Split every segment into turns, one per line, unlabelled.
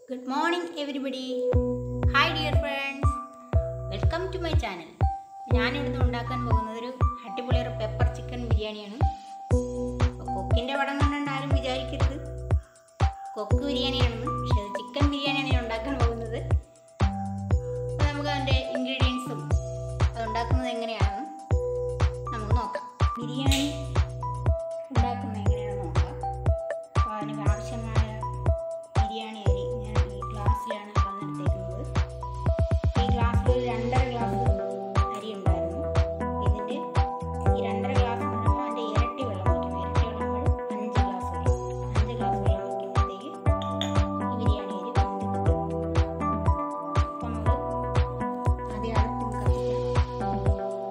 Good morning everybody hi dear friends welcome to my channel ഞാനിവിടുന്ന് ഉണ്ടാക്കാൻ പോകുന്നത് ഒരു അടിപൊളി ഒരു പെപ്പർ ചിക്കൻ ബിരിയാണിയാണ് കൊക്കിൻ്റെ പടം കണ്ടുകൊണ്ട് ആരും വിചാരിക്കരുത് കൊക്ക് ബിരിയാണിയാണെന്ന് പക്ഷേ അത് ചിക്കൻ ബിരിയാണിയാണ് ഞാൻ ഉണ്ടാക്കാൻ പോകുന്നത് അപ്പോൾ നമുക്ക് അതിൻ്റെ ഇൻഗ്രീഡിയൻസും അത് ഉണ്ടാക്കുന്നത് എങ്ങനെയാണെന്ന് നമുക്ക് നോക്കാം ബിരിയാണി ഉണ്ടാക്കുന്നത് എങ്ങനെയാണെന്ന് നോക്കാം അപ്പോൾ അതിന് ആവശ്യമായ ബിരിയാണി അരി ഞാൻ ഈ ഗ്ലാസ്സിലാണ് വന്നെടുത്തേക്കുന്നത് ഈ ഗ്ലാസ്സിൽ ഒരു രണ്ടര ഗ്ലാസ് അരി ഉണ്ടായിരുന്നു ഇതിൻ്റെ ഈ രണ്ടര ഗ്ലാസ് എന്ന് പറയുമ്പോൾ അതിൻ്റെ ഇരട്ടി വെള്ളം വയ്ക്കണം ഇരട്ടി വെള്ളം നമ്മൾ അഞ്ച് ഗ്ലാസ് വയ്ക്കും അഞ്ച് ഗ്ലാസ് വെള്ളം വയ്ക്കുമ്പോഴത്തേക്ക് ഈ ബിരിയാണി അരി വെന്ത് കിട്ടും അപ്പം നമ്മൾ ആദ്യം അടുപ്പ് കത്തിക്കാം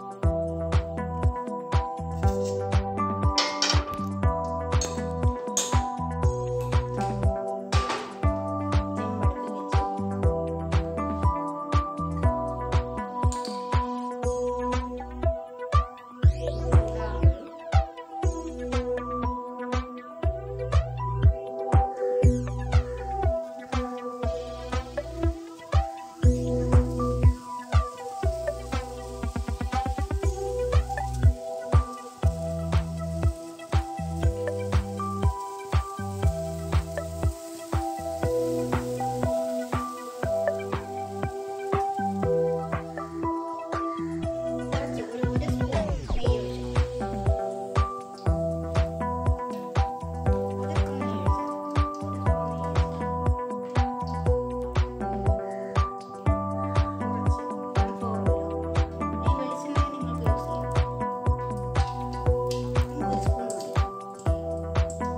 ചെമ്പടുപ്പ് വെച്ച് കുറച്ച് ഒരു ഒരു സ്പൂൺ നെയ്യ് ഒഴിച്ചു ഒരു സ്പൂൺ നെയ്യ് ഒഴിച്ചു ഒരു സ്പൂൺ നെയ്യ് കുറച്ച് സൺഫ്ലവർ ഓയിൽ ഈ വെളിച്ചെണ്ണ നിങ്ങൾക്ക് യൂസ് ചെയ്യാം ഒരു സ്പൂൺ മതി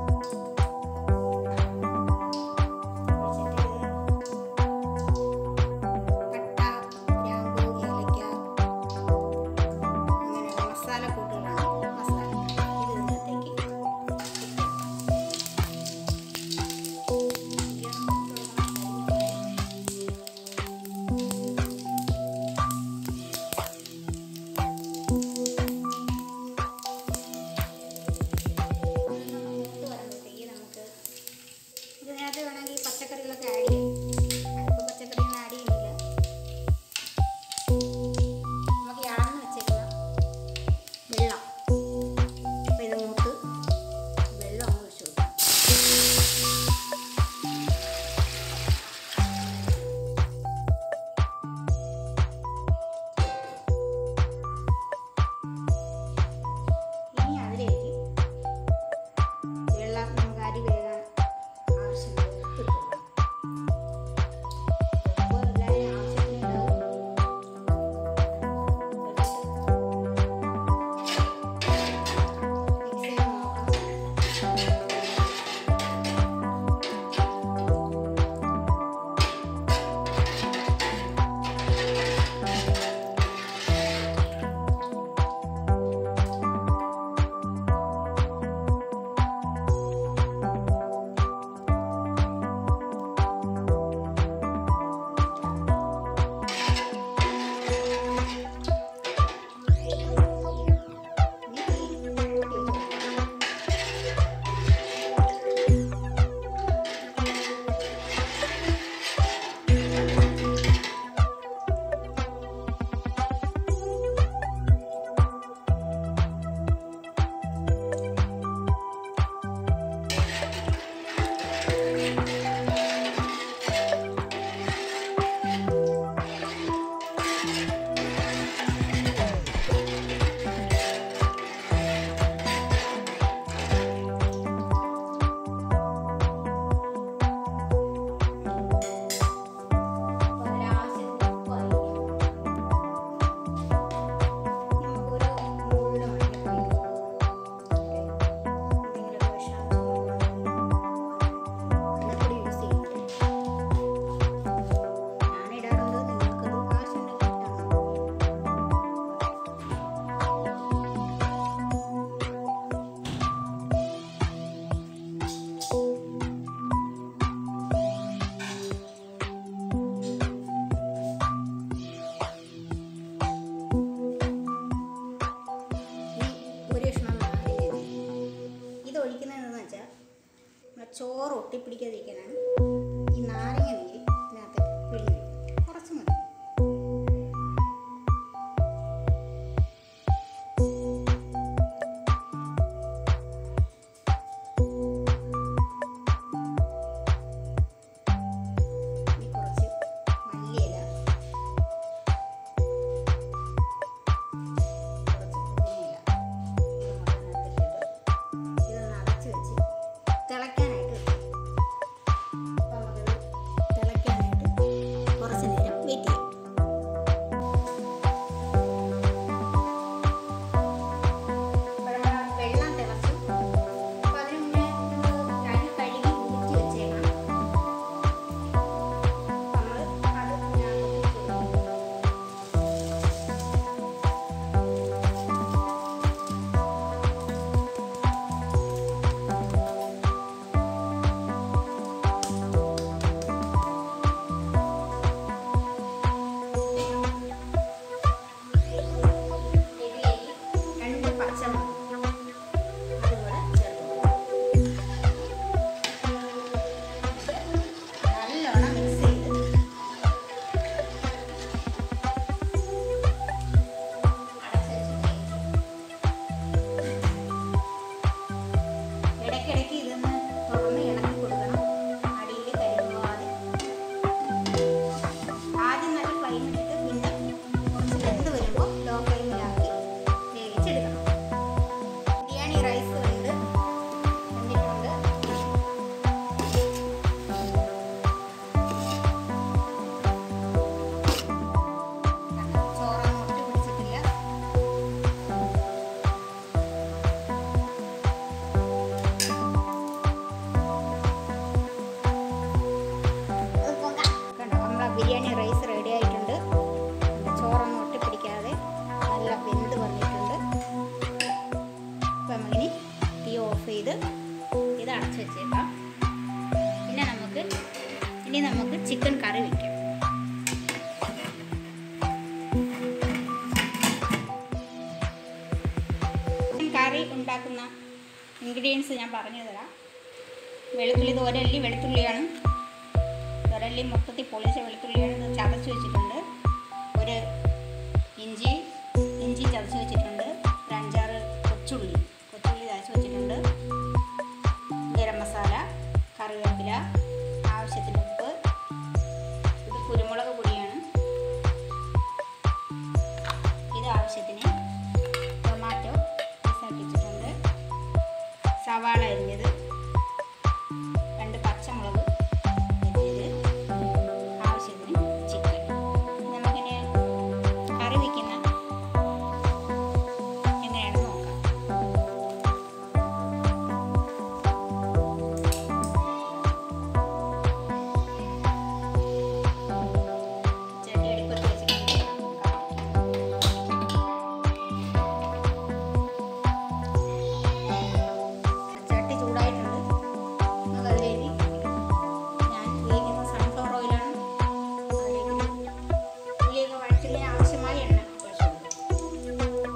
ഒഴിച്ചിട്ട് പട്ട ഗ്രാമ്പൂ ഏലക്ക അങ്ങനെയുള്ള മസാല കൂട്ടുകളാണ് മസാല ഇത് ഇതിനകത്തേക്ക് ഇട്ട് ഇതൊന്ന് മൂത്ത് വരുമ്പോഴത്തേക്ക് നമുക്ക് ഇതിനകത്ത് വേണമെങ്കിൽ പച്ചക്കറികളൊക്കെ ആഡ് ചെയ്യാം ഞാനിപ്പോൾ പച്ചക്കറിയൊന്നും ആഡ് ചെയ്യുന്നില്ല നമുക്ക് ഈ അളന്ന് വെച്ചേക്കുന്ന വെള്ളം അപ്പോൾ ഇത് മൂത്ത് വെള്ളം അങ്ങ് ഒഴിച്ചു കൊടുക്കാം ഇനി അതിലേക്ക് വെള്ളം നമുക്ക് അരി വേകാൻ ആവശ്യമുള്ള ഉപ്പ് ഇട്ട് കൊടുക്കാം ഉപ്പ് എല്ലാവരും ആവശ്യത്തിനുണ്ടാവും മിക്സ് ചെയ്ത് നോക്കണം ഇനി തീ കൂട്ടി വെച്ചേക്കാം അപ്പോൾ അതിനാവശ്യത്തിന് ഉപ്പ് ആയിരിക്കും നമുക്കൊരു മുകളിൽ മഞ്ഞപ്പൊടി എന്തെങ്കിലും വിഷാംശം മഞ്ഞപ്പൊടി യൂസ് ചെയ്യുന്നത് ഞാനിടാറുണ്ട് നിങ്ങൾക്കത് ആവശ്യമുണ്ടെങ്കിൽ ഇട്ടാൽ മതി ഈ ഒരു കഷ്ണം നാരങ്ങ ഇത് ഒഴിക്കുന്നതെന്ന് വെച്ചാൽ നമ്മുടെ ചോറ് ഒട്ടിപ്പിടിക്കാതിരിക്കാനാണ് ഈ നാരങ്ങ ഇനി നമുക്ക് ചിക്കൻ കറി വയ്ക്കാം ചിക്കൻ കറി ഉണ്ടാക്കുന്ന ഇൻഗ്രീഡിയൻസ് ഞാൻ പറഞ്ഞു തരാം വെളുത്തുള്ളി ഇത് ഒരല്ലി വെളുത്തുള്ളിയാണ് ഒരല്ലി മൊത്തത്തിൽ പൊളിച്ച വെളുത്തുള്ളിയാണ് ഇത് ചതച്ച് വെച്ചിട്ടുണ്ട് ഒരു ഇഞ്ചി ഇഞ്ചി ചതച്ച് വെച്ചിട്ടുണ്ട് ഒരു അഞ്ചാറ് കൊച്ചുള്ളി കൊച്ചുള്ളി ചതച്ച് വെച്ചിട്ടുണ്ട് ഗരം മസാല കറിവേപ്പില ആവശ്യത്തിന് ഉപ്പ് ഇത് കുരുമുളക് പൊടിയാണ് ഇത് ആവശ്യത്തിന് ടൊമാറ്റോ പീസാക്കി വെച്ചിട്ടുണ്ട് സവാള അരിഞ്ഞത് രണ്ട് പച്ചമുളക് അരിഞ്ഞത് ആവശ്യത്തിന് ചിക്കൻ നമുക്കിനി കറി വയ്ക്കുന്ന എങ്ങനെയാണെന്ന് നോക്കാം ചെറിയ അടുപ്പത്ത് വെച്ചിട്ടുണ്ട് ചട്ടി ചൂടായിട്ടുണ്ട് നമുക്ക് അതിലേക്ക് ഞാൻ ഉപയോഗിക്കുന്ന സൺഫ്ലവർ ഓയിലാണ് അതിലേക്ക് ഉള്ളിയൊക്കെ വഴറ്റുന്നതിന് ആവശ്യമായ എണ്ണ ഒഴിച്ചു കൊടുക്കും.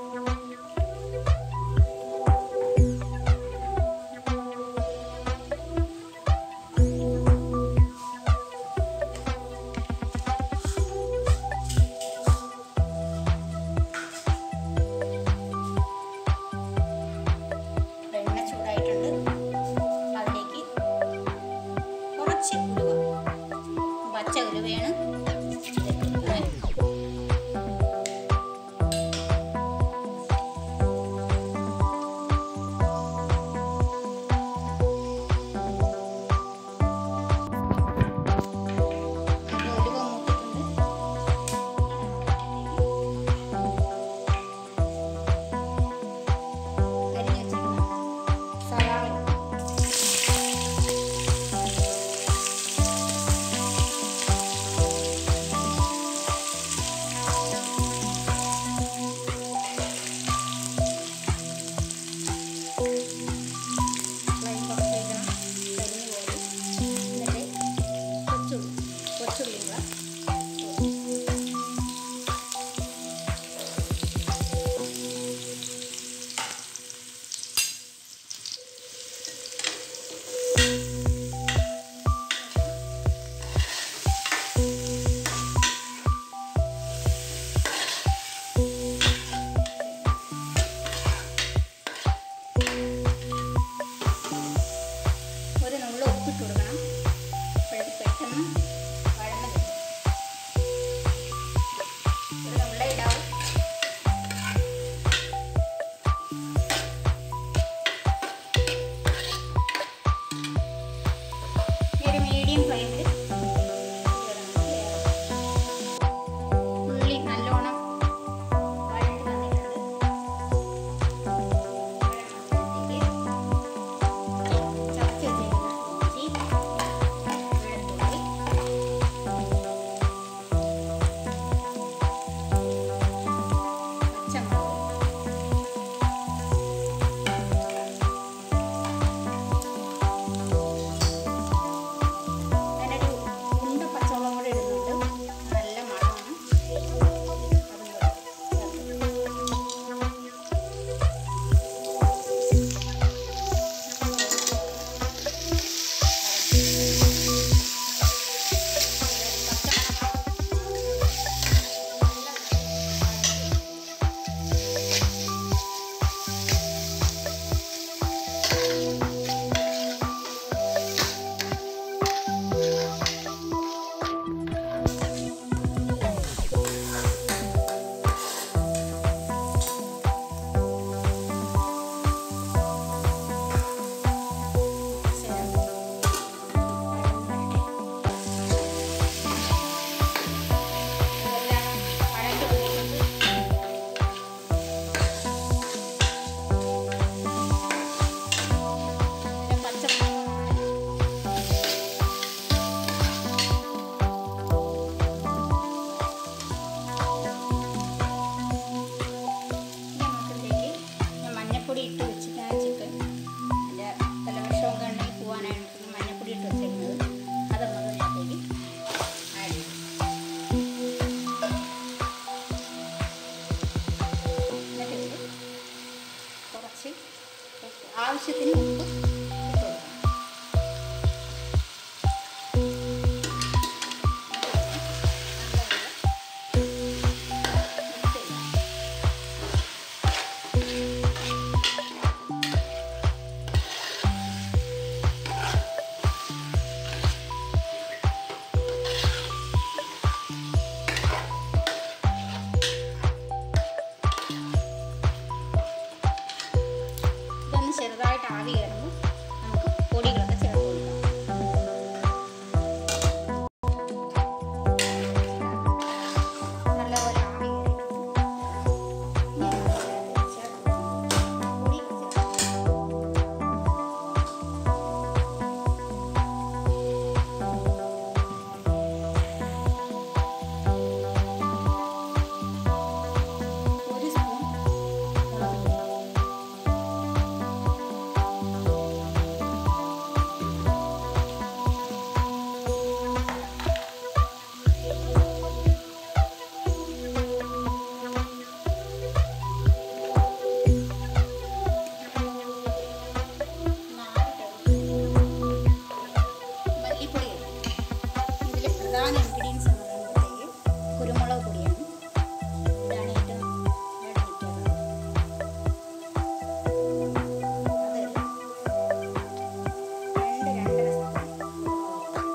എണ്ണ ചൂടായിട്ടുണ്ട് അതിലേക്ക് കുറച്ച് ഉലുവ പച്ച ഉലുവയാണ് ഇതിലേക്ക് അപ്പോൾ ഉലുവ മൂത്തിട്ടുണ്ട് അരിഞ്ഞ് വെച്ചിരുന്ന സവാള പ്രധാന ഇൻഗ്രീഡിയൻസ് എന്ന് പറയുമ്പോഴത്തേക്ക് കുരുമുളക് പൊടിയാണ് ഇതാണ് ഏറ്റവും ഇവിടെ നിൽക്കുന്നത് അത് രണ്ട് രണ്ടര സ്പൂൺ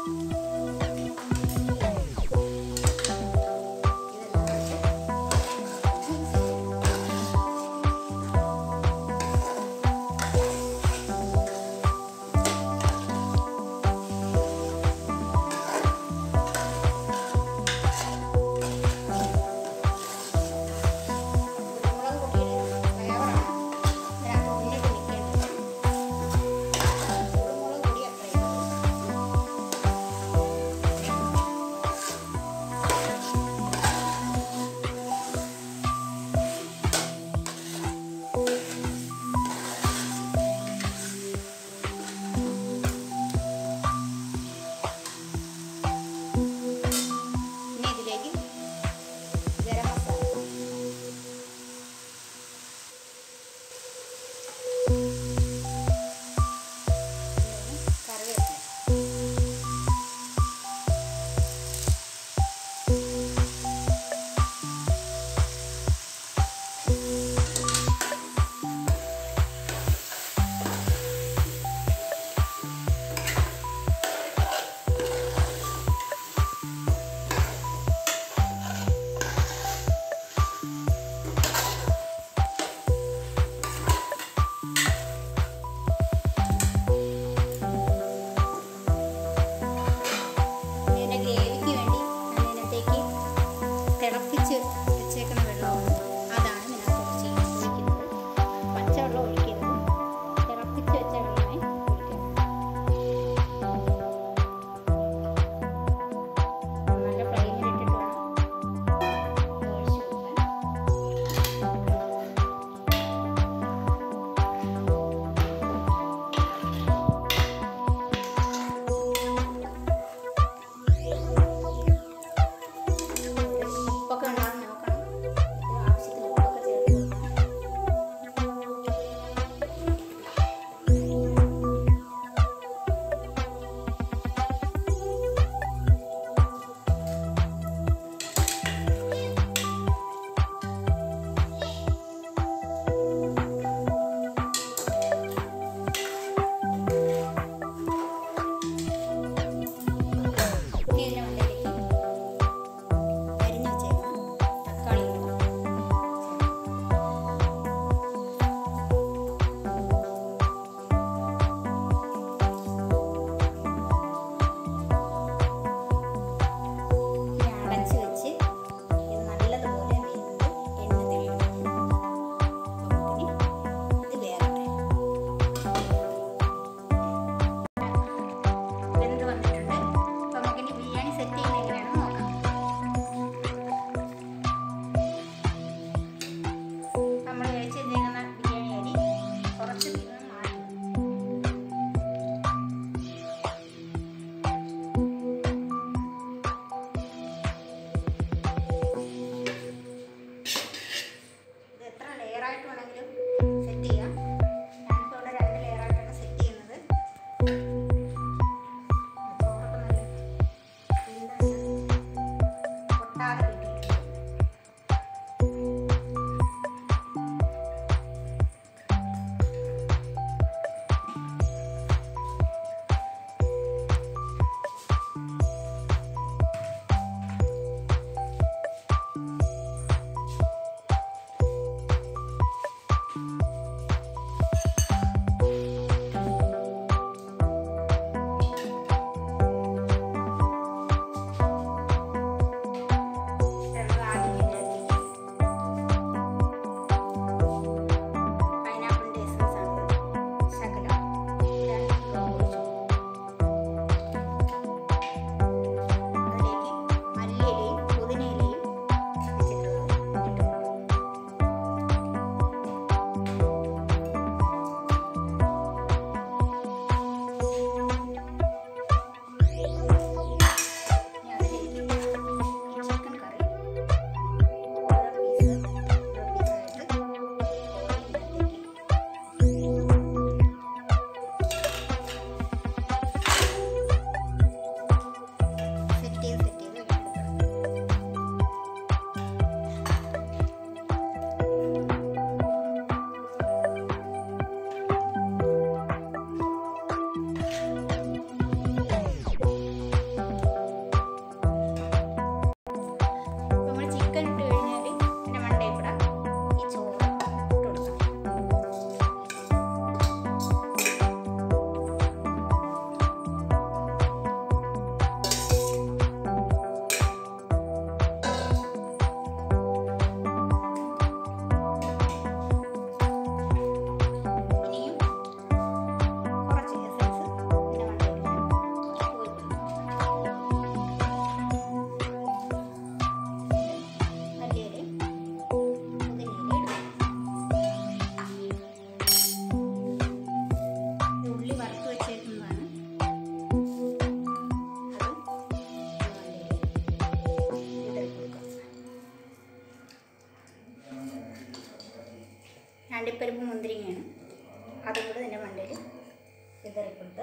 അണ്ടിപ്പരിപ്പ് മുന്തിരിങ്ങയാണ് അതും കൂടെ ഇതിൻ്റെ മണ്ടയിൽ വിതറിക്കൊടുത്ത്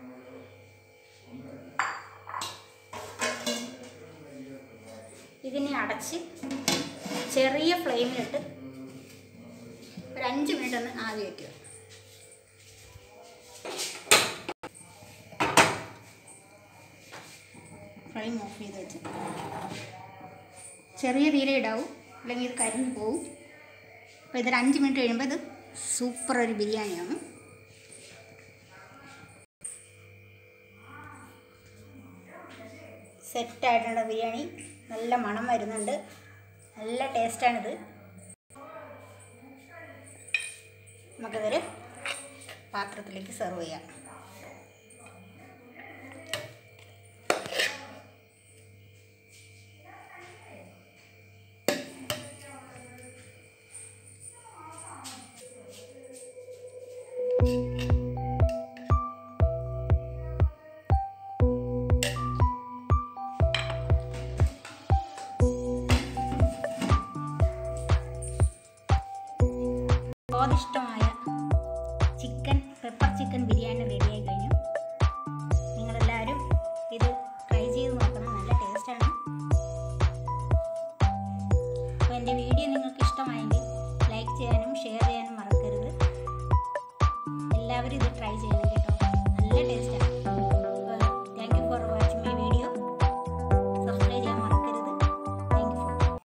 ഇതിനെ അടച്ച് ചെറിയ ഫ്ലെയിമിലിട്ട് ഒരു അഞ്ച് മിനിറ്റ് ഒന്ന് ആവി വയ്ക്കുക ഫ്ലെയിം ഓഫ് ചെയ്ത് വെച്ച് ചെറിയ തീരെ ഇടാവും അല്ലെങ്കിൽ ഇത് കരിഞ്ഞു പോവും അപ്പോൾ ഇതൊരു അഞ്ച് മിനിറ്റ് കഴിയുമ്പോൾ ഇത് സൂപ്പർ ഒരു ബിരിയാണിയാണ് സെറ്റായിട്ടുണ്ട് ബിരിയാണി നല്ല മണം വരുന്നുണ്ട് നല്ല ടേസ്റ്റാണിത് നമുക്കിതൊരു പാത്രത്തിലേക്ക് സെർവ് ചെയ്യാം സ്വാദിഷ്ടമായ ചിക്കൻ പെപ്പർ ചിക്കൻ ബിരിയാണി റെഡിയായി കഴിഞ്ഞു നിങ്ങളെല്ലാവരും ഇത് ട്രൈ ചെയ്ത് നോക്കണം നല്ല ടേസ്റ്റാണ് അപ്പോൾ എൻ്റെ വീഡിയോ നിങ്ങൾക്ക് ഇഷ്ടമായെങ്കിൽ ലൈക്ക് ചെയ്യാനും ഷെയർ ചെയ്യാനും മറക്കരുത് എല്ലാവരും ഇത് ട്രൈ ചെയ്യണം കേട്ടോ നല്ല ടേസ്റ്റാണ്